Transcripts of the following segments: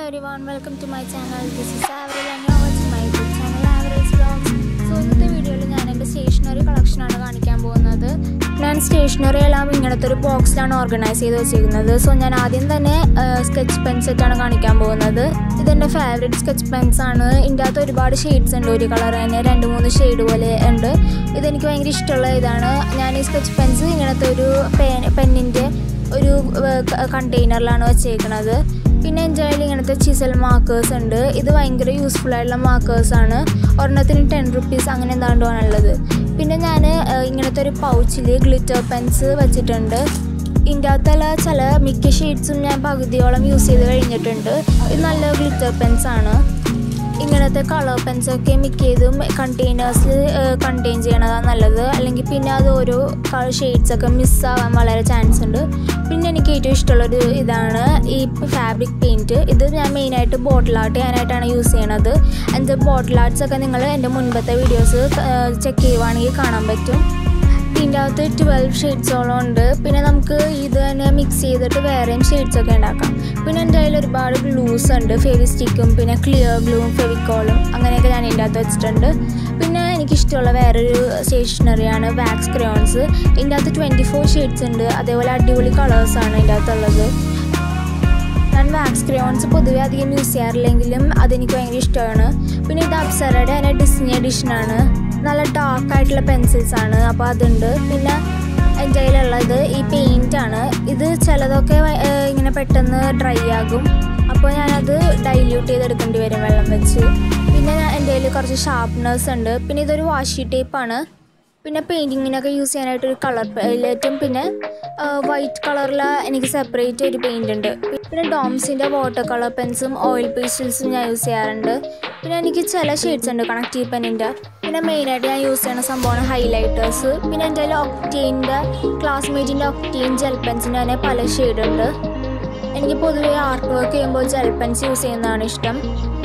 everyone, welcome to my channel. This is Avril and you're watching my YouTube channel Avril's Vlogs. So ഇന്നത്തെ വീഡിയോയിൽ ഞാൻ എൻ്റെ stationery കളക്ഷനാണ് കാണിക്കാൻ പോകുന്നത് ഞാൻ സ്റ്റേഷനറി എല്ലാം ഇങ്ങനത്തെ ഒരു ബോക്സിലാണ് ഓർഗനൈസ് ചെയ്ത് വെച്ചിരിക്കുന്നത് സോ ഞാൻ ആദ്യം തന്നെ സ്കെച്ച് പെൻ സെറ്റാണ് കാണിക്കാൻ പോകുന്നത് ഇതെൻ്റെ ഫേവറേറ്റ് സ്കെച്ച് പെൻസ് ആണ് ഇതിൻ്റെ അകത്ത് ഒരുപാട് ഷെയ്ഡ്സ് ഉണ്ട് ഒരു കളർ തന്നെ രണ്ട് മൂന്ന് ഷെയ്ഡ് പോലെ ഉണ്ട് ഇതെനിക്ക് ഭയങ്കര ഇഷ്ടമുള്ള ഇതാണ് ഞാൻ ഈ സ്കെച്ച് പെൻസ് ഇങ്ങനത്തെ ഒരു പെൻ പെന്നിൻ്റെ ഒരു കണ്ടെയ്നറിലാണ് വെച്ചേക്കുന്നത് പിന്നെ എൻ്റെ കയ്യിൽ ഇങ്ങനത്തെ ചിസൽ മാർക്കേഴ്സ് ഉണ്ട് ഇത് ഭയങ്കര യൂസ്ഫുൾ ആയിട്ടുള്ള മാർക്കേഴ്സ് ആണ് ഒരെണ്ണത്തിന് ടെൻ റുപ്പീസ് അങ്ങനെ എന്താണ്ടുമാണുള്ളത് പിന്നെ ഞാൻ ഇങ്ങനത്തെ ഒരു പൗച്ചിൽ ഗ്ലിറ്റർ പെൻസ് വെച്ചിട്ടുണ്ട് ഇതിൻ്റെ അകത്തുള്ള ചില മിക്ക ഷെയ്ഡ്സും ഞാൻ പകുതിയോളം യൂസ് ചെയ്ത് കഴിഞ്ഞിട്ടുണ്ട് ഇത് നല്ല ഗ്ലിറ്റർ പെൻസ് ആണ് ഇങ്ങനത്തെ കളർ പെൻസൊക്കെ മിക്കതും കണ്ടെയ്നേഴ്സിൽ കണ്ടെയ്ൻ ചെയ്യണതാണ് നല്ലത് അല്ലെങ്കിൽ പിന്നെ അത് ഓരോ കളർ ഷെയ്ഡ്സൊക്കെ മിസ്സാവാൻ വളരെ ചാൻസ് ഉണ്ട് പിന്നെ എനിക്ക് ഏറ്റവും ഇഷ്ടമുള്ളൊരു ഇതാണ് ഈ ഫാബ്രിക് പെയിൻറ്റ് ഇത് ഞാൻ മെയിനായിട്ട് ബോട്ടിൽ ആർട്ട് ചെയ്യാനായിട്ടാണ് യൂസ് ചെയ്യണത് എൻ്റെ ബോട്ടിൽ ആർട്സ് ഒക്കെ നിങ്ങൾ എൻ്റെ മുൻപത്തെ വീഡിയോസ് ചെക്ക് ചെയ്യുവാണെങ്കിൽ കാണാൻ പറ്റും ഇതിൻ്റെ അകത്ത് ട്വൽവ് ഷെയ്ഡ്സോളം ഉണ്ട് പിന്നെ നമുക്ക് ഇത് തന്നെ മിക്സ് ചെയ്തിട്ട് വേറെയും ഷെയ്ഡ്സ് ഒക്കെ ഉണ്ടാക്കാം പിന്നെ എൻ്റെ കയ്യിൽ ഒരുപാട് ഗ്ലൂസ് ഉണ്ട് ഫെവിസ്റ്റിക്കും പിന്നെ ക്ലിയർ ഗ്ലൂവും ഫെവിക്കോളും അങ്ങനെയൊക്കെ ഞാൻ ഇതിൻ്റെ അകത്ത് വെച്ചിട്ടുണ്ട് പിന്നെ എനിക്കിഷ്ടമുള്ള വേറൊരു സ്റ്റേഷനറിയാണ് വാക്സ് ക്രയോൺസ് ഇതിൻ്റെ അകത്ത് ട്വൻറ്റി ഫോർ ഷെയ്ഡ്സ് ഉണ്ട് അതേപോലെ അടിപൊളി കളേഴ്സാണ് ഇതിൻ്റെ അകത്തുള്ളത് ഞാൻ വാക്സ് ക്രയോൺസ് പൊതുവെ അധികം യൂസ് ചെയ്യാറില്ലെങ്കിലും അതെനിക്ക് ഭയങ്കര ഇഷ്ടമാണ് പിന്നെ ഇത് അപ്സറയുടെ തന്നെ ഡിസ്നി എഡിഷനാണ് നല്ല ഡാർക്ക് ആയിട്ടുള്ള പെൻസിൽസ് ആണ് അപ്പോൾ അതുണ്ട് പിന്നെ എൻ്റെ കയ്യിലുള്ളത് ഈ പെയിൻ്റ് ആണ് ഇത് ചിലതൊക്കെ ഇങ്ങനെ പെട്ടെന്ന് ഡ്രൈ ആകും അപ്പോൾ ഞാനത് ഡൈല്യൂട്ട് ചെയ്തെടുക്കേണ്ടി വരും വെള്ളം വെച്ച് പിന്നെ എൻ്റെ കയ്യിൽ കുറച്ച് ഷാർപ്നേഴ്സ് ഉണ്ട് പിന്നെ ഇതൊരു വാഷി ടേപ്പാണ് പിന്നെ പെയിൻറ്റിങ്ങിനൊക്കെ യൂസ് ചെയ്യാനായിട്ട് ഒരു കളർ പൈലറ്റും പിന്നെ വൈറ്റ് കളറിൽ എനിക്ക് സെപ്പറേറ്റ് ഒരു പെയിൻ്റ് ഉണ്ട് പിന്നെ ഡോംസിൻ്റെ വാട്ടർ കളർ പെൻസും ഓയിൽ പേസ്റ്റൽസും ഞാൻ യൂസ് ചെയ്യാറുണ്ട് പിന്നെ എനിക്ക് ചില ഷെയ്ഡ്സ് ഉണ്ട് കണക്റ്റീവ് പെന്നിൻ്റെ പിന്നെ മെയിനായിട്ട് ഞാൻ യൂസ് ചെയ്യുന്ന സംഭവമാണ് ഹൈലൈറ്റേഴ്സ് പിന്നെ എൻ്റെ കയ്യിൽ ഒക്റ്റീൻ്റെ ക്ലാസ്മേറ്റിൻ്റെ ഒക്റ്റീൻ ജെൽ പെൻസിൻ്റെ തന്നെ പല ഷെയ്ഡ് ഉണ്ട് എനിക്ക് പൊതുവേ ആർട്ട് വർക്ക് ചെയ്യുമ്പോൾ ജെൽ പെൻസ് യൂസ് ചെയ്യുന്നതാണ് ഇഷ്ടം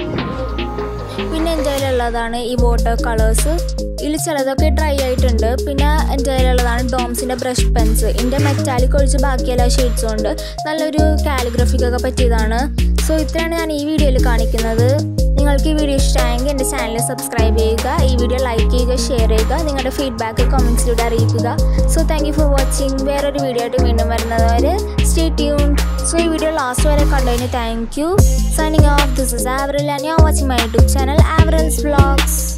പിന്നെ എൻ്റെ കയ്യിലുള്ളതാണ് ഈ വാട്ടർ കളേഴ്സ് ഇതിൽ ചിലതൊക്കെ ഡ്രൈ ആയിട്ടുണ്ട് പിന്നെ എൻ്റെ കയ്യിലുള്ളതാണ് ഡോംസിൻ്റെ ബ്രഷ് പെൻസ് ഇതിൻ്റെ മെറ്റാലിക് ഒഴിച്ച് ബാക്കി എല്ലാ ഷെയ്ഡ്സും ഉണ്ട് നല്ലൊരു കാലിഗ്രഫിക്കൊക്കെ പറ്റിയതാണ് സോ ഇത്രയാണ് ഞാൻ ഈ വീഡിയോയിൽ കാണിക്കുന്നത് നിങ്ങൾക്ക് ഈ വീഡിയോ ഇഷ്ടമായെങ്കിൽ എൻ്റെ ചാനൽ സബ്സ്ക്രൈബ് ചെയ്യുക ഈ വീഡിയോ ലൈക്ക് ചെയ്യുക ഷെയർ ചെയ്യുക നിങ്ങളുടെ ഫീഡ്ബാക്ക് കമൻസിലൂടെ അറിയിക്കുക so thank you for watching വേറൊരു വീഡിയോ ആയിട്ട് വീണ്ടും വരുന്നത് വരെ സ്റ്റേ ട്യൂൺ സോ ഈ വീഡിയോ ലാസ്റ്റ് വരെ കണ്ടതിന് thank you signing off this is ആവറിൽ and you are watching my YouTube channel ആവറൽസ് വ്ളോഗ്സ്